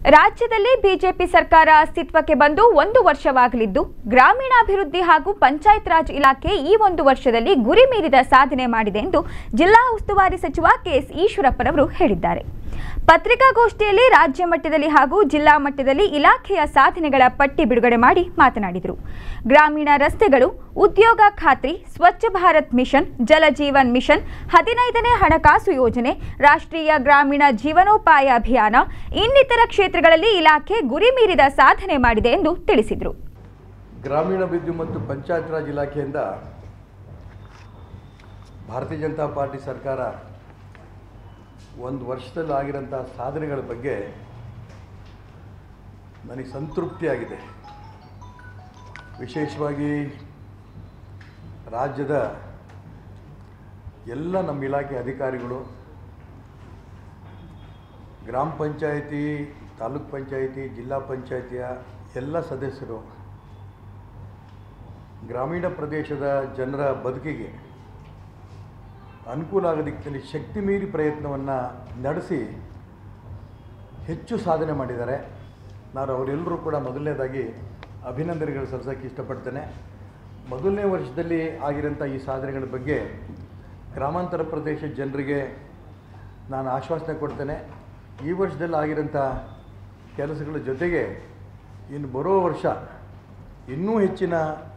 ರಾಜ್ಯದಲ್ಲಿ ಬಿಜೆಪಿ ಸರ್ಕಾರ ಅಸ್ತಿತ್ವಕ್ಕೆ ಬಂದು ಒಂದು ವರ್ಷವಾಗಲಿದ್ದು ಗ್ರಾಮೀಣಾಭಿವೃದ್ಧಿ ಹಾಗೂ ಪಂಚಾಯತ್ ರಾಜ್ ಇಲಾಖೆ ಈ ಒಂದು ವರ್ಷದಲ್ಲಿ ಗುರಿ ಮೀರಿದ ಸಾಧನೆ ಮಾಡಿದೆ ಎಂದು ಜಿಲ್ಲಾ ಉಸ್ತುವಾರಿ ಸಚಿವ ಕೆಎಸ್ ಈಶ್ವರಪ್ಪರವರು ಹೇಳಿದ್ದಾರೆ ಪತ್ರಿಕಾಗೋಷ್ಠಿಯಲ್ಲಿ ರಾಜ್ಯ ಮಟ್ಟದಲ್ಲಿ ಹಾಗೂ ಜಿಲ್ಲಾ ಮಟ್ಟದಲ್ಲಿ ಇಲಾಖೆಯ ಸಾಧನೆಗಳ ಪಟ್ಟಿ ಬಿಡುಗಡೆ ಮಾಡಿ ಮಾತನಾಡಿದರು ಗ್ರಾಮೀಣ ರಸ್ತೆಗಳು ಉದ್ಯೋಗ ಖಾತ್ರಿ ಸ್ವಚ್ಛ ಭಾರತ್ ಮಿಷನ್ ಜಲ ಜೀವನ್ ಮಿಷನ್ ಹದಿನೈದನೇ ಹಣಕಾಸು ಯೋಜನೆ ರಾಷ್ಟ್ರೀಯ ಗ್ರಾಮೀಣ ಜೀವನೋಪಾಯ ಅಭಿಯಾನ ಇನ್ನಿತರ ಕ್ಷೇತ್ರಗಳಲ್ಲಿ ಇಲಾಖೆ ಗುರಿ ಮೀರಿದ ಸಾಧನೆ ಮಾಡಿದೆ ಎಂದು ತಿಳಿಸಿದರು ಗ್ರಾಮೀಣಾಭಿವೃದ್ಧಿ ಮತ್ತು ಪಂಚಾಯತ್ ರಾಜ್ ಇಲಾಖೆಯಿಂದ ಭಾರತೀಯ ಜನತಾ ಪಾರ್ಟಿ ಸರ್ಕಾರ ಒಂದು ವರ್ಷದಲ್ಲಿ ಆಗಿರೋಂಥ ಸಾಧನೆಗಳ ಬಗ್ಗೆ ನನಗೆ ಸಂತೃಪ್ತಿಯಾಗಿದೆ ವಿಶೇಷವಾಗಿ ರಾಜ್ಯದ ಎಲ್ಲ ನಮ್ಮ ಇಲಾಖೆ ಅಧಿಕಾರಿಗಳು ಗ್ರಾಮ ಪಂಚಾಯಿತಿ ತಾಲೂಕ್ ಪಂಚಾಯಿತಿ ಜಿಲ್ಲಾ ಪಂಚಾಯಿತಿಯ ಎಲ್ಲ ಸದಸ್ಯರು ಗ್ರಾಮೀಣ ಪ್ರದೇಶದ ಜನರ ಬದುಕಿಗೆ ಅನುಕೂಲ ಆಗೋದಕ್ಕೆ ಶಕ್ತಿ ಮೀರಿ ಪ್ರಯತ್ನವನ್ನು ನಡೆಸಿ ಹೆಚ್ಚು ಸಾಧನೆ ಮಾಡಿದ್ದಾರೆ ನಾನು ಅವರೆಲ್ಲರೂ ಕೂಡ ಮೊದಲನೇದಾಗಿ ಅಭಿನಂದನೆಗಳು ಸಲ್ಲಿಸೋಕ್ಕೆ ಇಷ್ಟಪಡ್ತೇನೆ ಮೊದಲನೇ ವರ್ಷದಲ್ಲಿ ಆಗಿರೋಂಥ ಈ ಸಾಧನೆಗಳ ಬಗ್ಗೆ ಗ್ರಾಮಾಂತರ ಪ್ರದೇಶದ ಜನರಿಗೆ ನಾನು ಆಶ್ವಾಸನೆ ಕೊಡ್ತೇನೆ ಈ ವರ್ಷದಲ್ಲಿ ಆಗಿರೋಂಥ ಕೆಲಸಗಳ ಜೊತೆಗೆ ಇನ್ನು ಬರೋ ವರ್ಷ ಇನ್ನೂ ಹೆಚ್ಚಿನ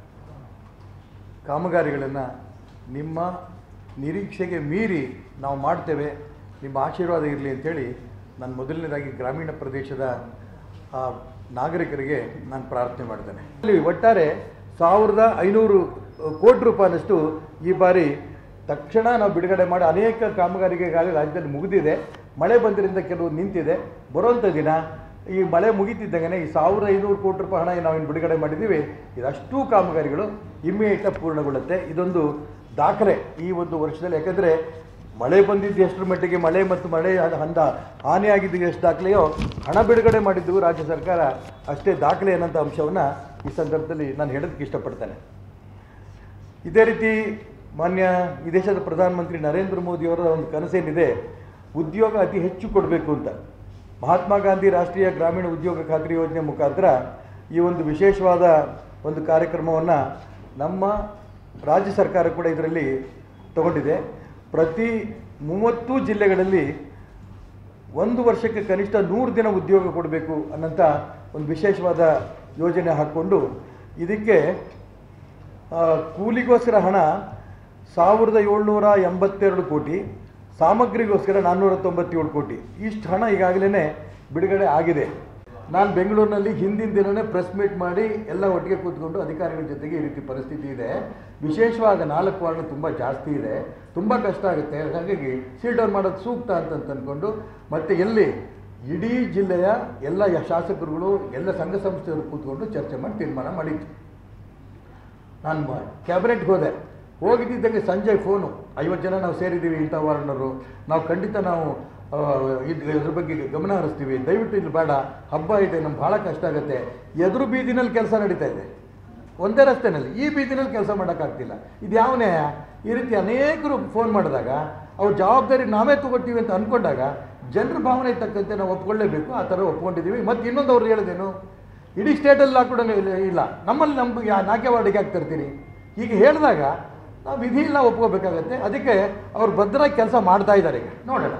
ಕಾಮಗಾರಿಗಳನ್ನು ನಿಮ್ಮ ನಿರೀಕ್ಷೆಗೆ ಮೀರಿ ನಾವು ಮಾಡ್ತೇವೆ ನಿಮ್ಮ ಆಶೀರ್ವಾದ ಇರಲಿ ಅಂತೇಳಿ ನಾನು ಮೊದಲನೇದಾಗಿ ಗ್ರಾಮೀಣ ಪ್ರದೇಶದ ಆ, ನಾಗರಿಕರಿಗೆ ನಾನು ಪ್ರಾರ್ಥನೆ ಮಾಡ್ತೇನೆ ಇಲ್ಲಿ ಒಟ್ಟಾರೆ ಸಾವಿರದ ಐನೂರು ಕೋಟಿ ರೂಪಾಯಿನಷ್ಟು ಈ ಬಾರಿ ತಕ್ಷಣ ನಾವು ಬಿಡುಗಡೆ ಮಾಡಿ ಅನೇಕ ಕಾಮಗಾರಿಕೆಗಾಗಲೇ ರಾಜ್ಯದಲ್ಲಿ ಮುಗಿದಿದೆ ಮಳೆ ಬಂದಿರಿಂದ ಕೆಲವು ನಿಂತಿದೆ ಬರುವಂಥ ದಿನ ಈ ಮಳೆ ಮುಗಿತಿದ್ದಂಗೆ ಈ ಸಾವಿರದ ಐನೂರು ಕೋಟಿ ರೂಪಾಯಿ ಹಣ ನಾವು ಇನ್ನು ಬಿಡುಗಡೆ ಮಾಡಿದ್ದೀವಿ ಇದಷ್ಟು ಕಾಮಗಾರಿಗಳು ಇಮ್ಮಿಡಿಯೇಟಾಗಿ ಪೂರ್ಣಗೊಳ್ಳುತ್ತೆ ಇದೊಂದು ದಾಖಲೆ ಈ ಒಂದು ವರ್ಷದಲ್ಲಿ ಯಾಕಂದರೆ ಮಳೆ ಬಂದಿದ್ದು ಎಷ್ಟರ ಮಟ್ಟಿಗೆ ಮಳೆ ಮತ್ತು ಮಳೆ ಹಂದ ಹಾನಿಯಾಗಿದ್ದು ಎಷ್ಟು ದಾಖಲೆಯೋ ಹಣ ಬಿಡುಗಡೆ ಮಾಡಿದ್ದು ರಾಜ್ಯ ಸರ್ಕಾರ ಅಷ್ಟೇ ದಾಖಲೆ ಅನ್ನೋಂಥ ಅಂಶವನ್ನು ಈ ಸಂದರ್ಭದಲ್ಲಿ ನಾನು ಹೇಳೋದಕ್ಕೆ ಇಷ್ಟಪಡ್ತೇನೆ ಇದೇ ರೀತಿ ಮಾನ್ಯ ಈ ದೇಶದ ಪ್ರಧಾನಮಂತ್ರಿ ನರೇಂದ್ರ ಮೋದಿಯವರ ಒಂದು ಕನಸೇನಿದೆ ಉದ್ಯೋಗ ಅತಿ ಹೆಚ್ಚು ಕೊಡಬೇಕು ಅಂತ ಮಹಾತ್ಮ ಗಾಂಧಿ ರಾಷ್ಟ್ರೀಯ ಗ್ರಾಮೀಣ ಉದ್ಯೋಗ ಖಾತ್ರಿ ಯೋಜನೆ ಮುಖಾಂತರ ಈ ಒಂದು ವಿಶೇಷವಾದ ಒಂದು ಕಾರ್ಯಕ್ರಮವನ್ನು ನಮ್ಮ ರಾಜ್ಯ ಸರ್ಕಾರ ಕೂಡ ಇದರಲ್ಲಿ ತಗೊಂಡಿದೆ ಪ್ರತಿ ಮೂವತ್ತು ಜಿಲ್ಲೆಗಳಲ್ಲಿ ಒಂದು ವರ್ಷಕ್ಕೆ ಕನಿಷ್ಠ ನೂರು ದಿನ ಉದ್ಯೋಗ ಕೊಡಬೇಕು ಅನ್ನೋಂಥ ಒಂದು ವಿಶೇಷವಾದ ಯೋಜನೆ ಹಾಕ್ಕೊಂಡು ಇದಕ್ಕೆ ಆ, ಕೂಲಿಗೋಸ್ಕರ ಹಣ ಸಾವಿರದ ಏಳ್ನೂರ ಎಂಬತ್ತೆರಡು ಕೋಟಿ ಸಾಮಗ್ರಿಗೋಸ್ಕರ ನಾನ್ನೂರ ತೊಂಬತ್ತೇಳು ಕೋಟಿ ಇಷ್ಟು ಹಣ ಈಗಾಗಲೇ ಬಿಡುಗಡೆ ಆಗಿದೆ ನಾನು ಬೆಂಗಳೂರಿನಲ್ಲಿ ಹಿಂದಿನ ದಿನವೇ ಪ್ರೆಸ್ ಮೀಟ್ ಮಾಡಿ ಎಲ್ಲ ಒಟ್ಟಿಗೆ ಕೂತ್ಕೊಂಡು ಅಧಿಕಾರಿಗಳ ಜೊತೆಗೆ ಈ ರೀತಿ ಪರಿಸ್ಥಿತಿ ಇದೆ ವಿಶೇಷವಾಗಿ ನಾಲ್ಕು ವಾರ್ಡ್ ತುಂಬ ಜಾಸ್ತಿ ಇದೆ ತುಂಬ ಕಷ್ಟ ಆಗುತ್ತೆ ಹಾಗಾಗಿ ಸೀಲ್ ಡೌನ್ ಮಾಡೋದು ಸೂಕ್ತ ಅಂತ ಅಂದ್ಕೊಂಡು ಮತ್ತು ಎಲ್ಲಿ ಇಡೀ ಜಿಲ್ಲೆಯ ಎಲ್ಲ ಯ- ಶಾಸಕರುಗಳು ಎಲ್ಲ ಸಂಘ ಸಂಸ್ಥೆಯವರು ಕೂತ್ಕೊಂಡು ಚರ್ಚೆ ಮಾಡಿ ತೀರ್ಮಾನ ಮಾಡಿದ್ದು ನಾನು ಮ- ಕ್ಯಾಬಿನೆಟ್ಗೆ ಹೋದೆ ಹೋಗಿದ್ದಂಗೆ ಸಂಜೆ ಫೋನು ಐವತ್ತು ಜನ ನಾವು ಸೇರಿದ್ದೀವಿ ಇಂಥ ವಾರ್ಡ್ನವರು ನಾವು ಖಂಡಿತ ನಾವು ಆ, ಇದ್ ಇದ್ರ ಬಗ್ಗೆ ಗಮನ ಹರಿಸ್ತೀವಿ ದಯವಿಟ್ಟು ಇಲ್ಲಿ ಬೇಡ ಹಬ್ಬ ಇದೆ ನಮ್ಗೆ ಭಾಳ ಕಷ್ಟ ಆಗುತ್ತೆ ಎದುರು ಬೀದಿನಲ್ಲಿ ಕೆಲಸ ನಡೀತಾ ಇದೆ ಒಂದೇ ರಸ್ತೆನಲ್ಲಿ ಈ ಬೀದಿನಲ್ಲಿ ಕೆಲಸ ಮಾಡೋಕ್ಕಾಗ್ತಿಲ್ಲ ಇದು ಯಾವ ನ್ಯಾಯ ಈ ರೀತಿ ಅನೇಕರು ಫೋನ್ ಮಾಡಿದಾಗ ಅವ್ರ ಜವಾಬ್ದಾರಿ ನಾವೇ ತಗೋತೀವಿ ಅಂತ ಅಂದ್ಕೊಂಡಾಗ ಜನರ ಭಾವನೆ ತಕ್ಕಂತೆ ನಾವು ಒಪ್ಕೊಳ್ಳೇಬೇಕು ಆ ಥರ ಒಪ್ಕೊಂಡಿದ್ದೀವಿ ಮತ್ತು ಇನ್ನೊಂದು ಅವ್ರು ಹೇಳೋದೇನು ಇಡೀ ಸ್ಟೇಟಲ್ಲಿ ಲಾಕ್ಡೌನ್ ಇಲ್ಲ ನಮ್ಮಲ್ಲಿ ನಮ್ಗೆ ಯಾ ನಾಲ್ಕೇ ವಾರ್ಡಿಗೆ ಹಾಕಿ ತರ್ತೀರಿ ಹೀಗೆ ಹೇಳಿದಾಗ ನಾವು ವಿಧಿ ಇಲ್ಲ ಒಪ್ಕೋಬೇಕಾಗತ್ತೆ ಅದಕ್ಕೆ ಅವ್ರು ಭದ್ರಾಗಿ ಕೆಲಸ ಮಾಡ್ತಾ ಇದ್ದಾರೆ ಈಗ ನೋಡೋಣ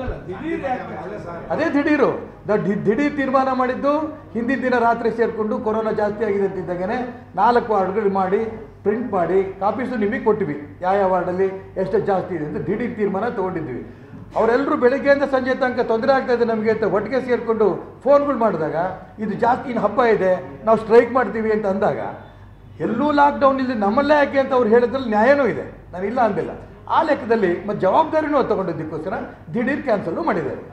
ಅದೇ ದಿಢೀರು ದ- ದಿ- ದಿಢೀರ್ ತೀರ್ಮಾನ ಮಾಡಿದ್ದು ಹಿಂದಿನ ದಿನ ರಾತ್ರಿ ಸೇರಿಕೊಂಡು ಕೊರೋನಾ ಜಾಸ್ತಿ ಆಗಿದೆ ಅಂತಿದ್ದಾಗನೇ ನಾಲ್ಕು ವಾರ್ಡ್ಗಳು ಮಾಡಿ ಪ್ರಿಂಟ್ ಮಾಡಿ ಕಾಪೀಸು ನಿಮಗೆ ಕೊಟ್ಟಿವಿ ಯಾವ ಯಾವ ವಾರ್ಡಲ್ಲಿ ಎಷ್ಟು ಜಾಸ್ತಿ ಇದೆ ಅಂತ ದಿಢೀರ್ ತೀರ್ಮಾನ ತೊಗೊಂಡಿದ್ವಿ ಅವರೆಲ್ಲರೂ ಬೆಳಗ್ಗೆಯಿಂದ ಸಂಜೆ ತನಕ ತೊಂದರೆ ಆಗ್ತಾ ಇದೆ ನಮಗೆ ಅಂತ ಒಟ್ಟಿಗೆ ಸೇರಿಕೊಂಡು ಫೋನ್ಗಳು ಮಾಡಿದಾಗ ಇದು ಜಾಸ್ತಿ ಇನ್ನು ಹಬ್ಬ ಇದೆ ನಾವು ಸ್ಟ್ರೈಕ್ ಮಾಡ್ತೀವಿ ಅಂತ ಅಂದಾಗ ಎಲ್ಲೂ ಲಾಕ್ಡೌನ್ ಇಲ್ಲಿ ನಮ್ಮಲ್ಲೇ ಯಾಕೆ ಅಂತ ಅವ್ರು ಹೇಳಿದ್ರಲ್ಲಿ ನ್ಯಾಯನೂ ಇದೆ ನಾನು ಇಲ್ಲ ಅಂದಿಲ್ಲ ಆ ಲೆಕ್ಕದಲ್ಲಿ ಮತ್ತು ಜವಾಬ್ದಾರಿನೂ ಅವ್ರು ತಗೊಂಡಿದ್ದಕ್ಕೋಸ್ಕರ ದಿಢೀರ್ ಕ್ಯಾನ್ಸಲ್ಲು ಮಾಡಿದ್ದಾರೆ